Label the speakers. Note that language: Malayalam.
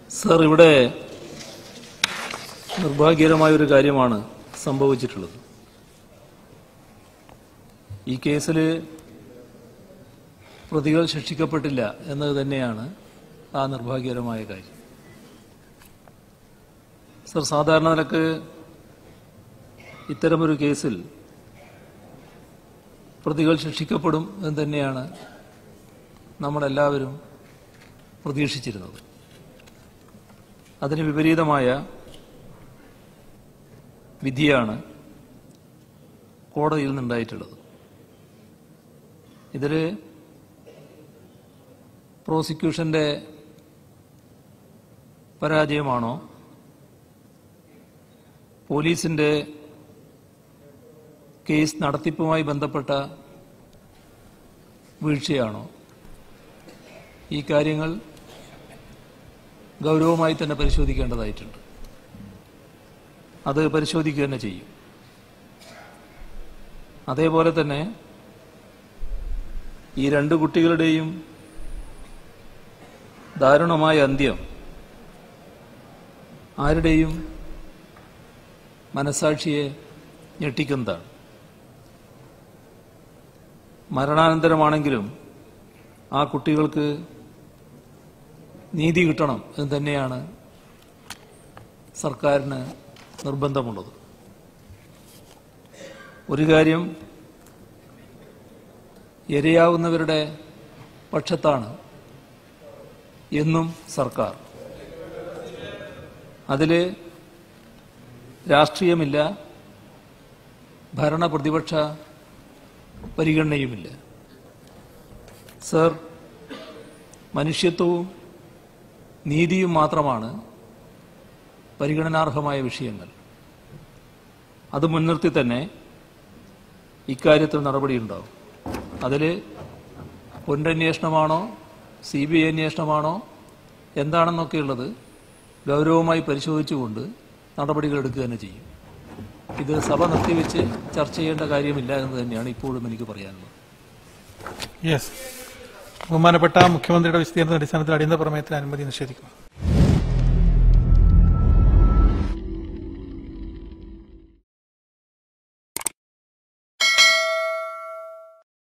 Speaker 1: സർ ഇവിടെ നിർഭാഗ്യകരമായ ഒരു കാര്യമാണ് സംഭവിച്ചിട്ടുള്ളത് ഈ കേസിൽ പ്രതികൾ ശിക്ഷിക്കപ്പെട്ടില്ല എന്നത് തന്നെയാണ് ആ നിർഭാഗ്യകരമായ കാര്യം സർ സാധാരണ നിലക്ക് ഇത്തരമൊരു കേസിൽ പ്രതികൾ ശിക്ഷിക്കപ്പെടും എന്ന് തന്നെയാണ് നമ്മളെല്ലാവരും പ്രതീക്ഷിച്ചിരുന്നത് അതിന് വിപരീതമായ വിധിയാണ് കോടതിയിൽ നിന്നുണ്ടായിട്ടുള്ളത് ഇതിൽ പ്രോസിക്യൂഷന്റെ പരാജയമാണോ പോലീസിന്റെ കേസ് നടത്തിപ്പുമായി ബന്ധപ്പെട്ട വീഴ്ചയാണോ ഈ കാര്യങ്ങൾ ഗൗരവമായി തന്നെ പരിശോധിക്കേണ്ടതായിട്ടുണ്ട് അത് പരിശോധിക്കുക തന്നെ ചെയ്യും അതേപോലെ തന്നെ ഈ രണ്ട് കുട്ടികളുടെയും ദാരുണമായ അന്ത്യം ആരുടെയും മനസാക്ഷിയെ ഞെട്ടിക്കുന്നതാണ് മരണാനന്തരമാണെങ്കിലും ആ കുട്ടികൾക്ക് നീതി കിട്ടണം എന്ന് തന്നെയാണ് സർക്കാരിന് നിർബന്ധമുള്ളത് ഒരു കാര്യം ഇരയാവുന്നവരുടെ പക്ഷത്താണ് എന്നും സർക്കാർ അതിൽ രാഷ്ട്രീയമില്ല ഭരണ പ്രതിപക്ഷ പരിഗണനയുമില്ല സർ മനുഷ്യത്വവും നീതിയും മാത്രമാണ് പരിഗണനാർഹമായ വിഷയങ്ങൾ അത് മുൻനിർത്തി തന്നെ ഇക്കാര്യത്തിൽ നടപടിയുണ്ടാവും അതിൽ പുനരന്വേഷണമാണോ സി ബി ഐ അന്വേഷണമാണോ എന്താണെന്നൊക്കെയുള്ളത് ഗൗരവമായി പരിശോധിച്ചുകൊണ്ട് നടപടികൾ എടുക്കുക തന്നെ ചെയ്യും ഇത് സഭ നിർത്തിവെച്ച് ചർച്ച ചെയ്യേണ്ട കാര്യമില്ല എന്ന് തന്നെയാണ് ഇപ്പോഴും എനിക്ക് പറയാനുള്ളത്
Speaker 2: യെസ് ബഹുമാനപ്പെട്ട മുഖ്യമന്ത്രിയുടെ വിശദീകരണത്തിന്റെ അടിസ്ഥാനത്തിൽ അടിയന്തര പ്രമേയത്തിന് അനുമതി നിഷേധിക്കും